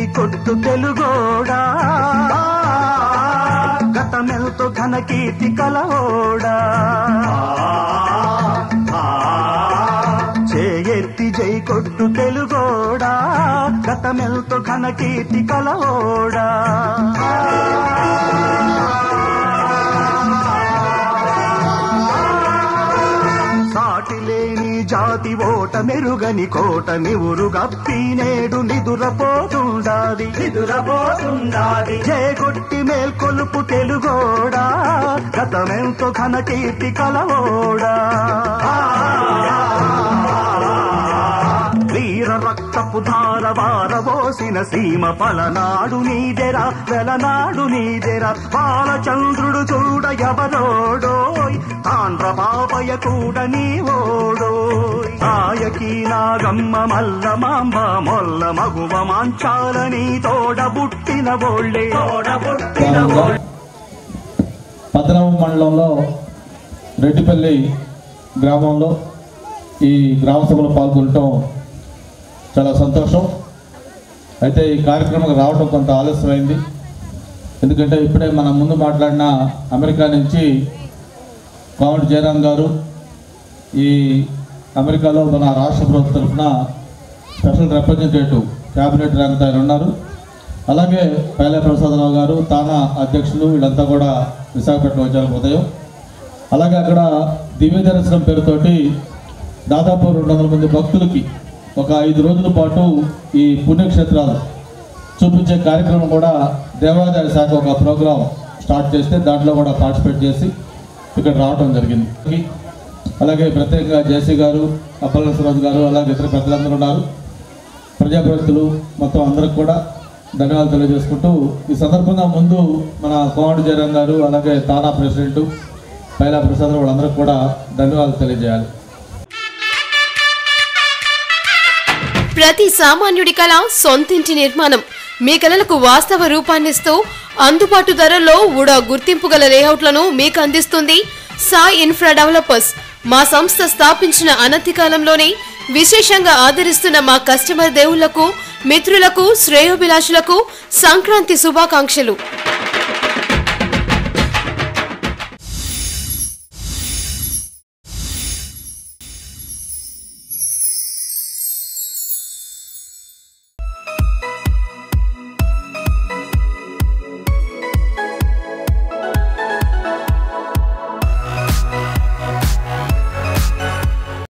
కొట్టు తెలుగోడా గతమెల్తో ఘన కీర్తి కలవోడా చేయెత్తి జై కొట్టు తెలుగోడా గతమెల్తో ఘన కీర్తి కలవోడా సాటి లేని జాతి ఓట మెరుగని కోట నివురు గప్పి నేడు నిదురపోతుండాది నిదురపోతుండాది జయగొట్టి మేల్కొలుపు తెలుగోడా గతమెంతో ఘన కీర్తి కలవోడా వీర రక్తపు ధార వారబోసిన సీమ పలనాడు నీదెరా వెలనాడు నీదెరా బాలచంద్రుడు చూడ ఎవరోడోయ్ తాండ్ర బాబయ కూడా నీవోడోయ్ ఆయకి నాగమ్మ మల్ల మాంబ మొల్ల మగువ మాంచాలని తోడబుట్టిన బోళ్ళే తోడబుట్టిన బోళ్ళే పద్మనాభం మండలంలో రెడ్డిపల్లి గ్రామంలో ఈ గ్రామ సభలో పాల్గొనటం చాలా సంతోషం అయితే ఈ కార్యక్రమం రావడం కొంత ఆలస్యమైంది ఎందుకంటే ఇప్పుడే మనం ముందు మాట్లాడిన అమెరికా నుంచి కోమటి జయరాం గారు ఈ అమెరికాలో మన రాష్ట్ర ప్రభుత్వం తరఫున స్పెషల్ రిప్రజెంటేటివ్ క్యాబినెట్ ర్యాంక్ ఆయన ఉన్నారు అలాగే పైలే ప్రసాదరావు గారు తానా అధ్యక్షులు వీళ్ళంతా కూడా విశాఖపట్నం వచ్చారు ఉదయం అలాగే అక్కడ దివ్య దర్శనం పేరుతోటి దాదాపు రెండు వందల మంది భక్తులకి ఒక ఐదు రోజుల పాటు ఈ పుణ్యక్షేత్రాలు చూపించే కార్యక్రమం కూడా దేవాదాయ శాఖ ఒక ప్రోగ్రాం స్టార్ట్ చేస్తే దాంట్లో కూడా పార్టిసిపేట్ చేసి ఇక్కడ రావడం జరిగింది అలాగే ప్రత్యేకంగా జేసీ గారు అప్పలనసరాజు గారు అలాగే ఇతర పెద్దలందరూ ఉన్నారు ప్రజాప్రతినిధులు మొత్తం అందరికి కూడా ధన్యవాదాలు తెలియజేసుకుంటూ ఈ సందర్భంగా ముందు మన కోమటి జయరాం గారు అలాగే తానా ప్రెసిడెంట్ పైలా ప్రసాద్ వాళ్ళందరికీ కూడా ధన్యవాదాలు తెలియజేయాలి ప్రతి సామాన్యుడి కళ సొంతింటి నిర్మాణం మీ కళలకు వాస్తవ రూపాన్నిస్తూ అందుబాటు ధరల్లో ఉడా గుర్తింపు గల లేఅవుట్లను మీకు అందిస్తుంది సాయి ఇన్ఫ్రా డెవలపర్స్ మా సంస్థ స్థాపించిన అనతి కాలంలోనే విశేషంగా ఆదరిస్తున్న మా కస్టమర్ దేవుళ్లకు మిత్రులకు శ్రేయోభిలాషులకు సంక్రాంతి శుభాకాంక్షలు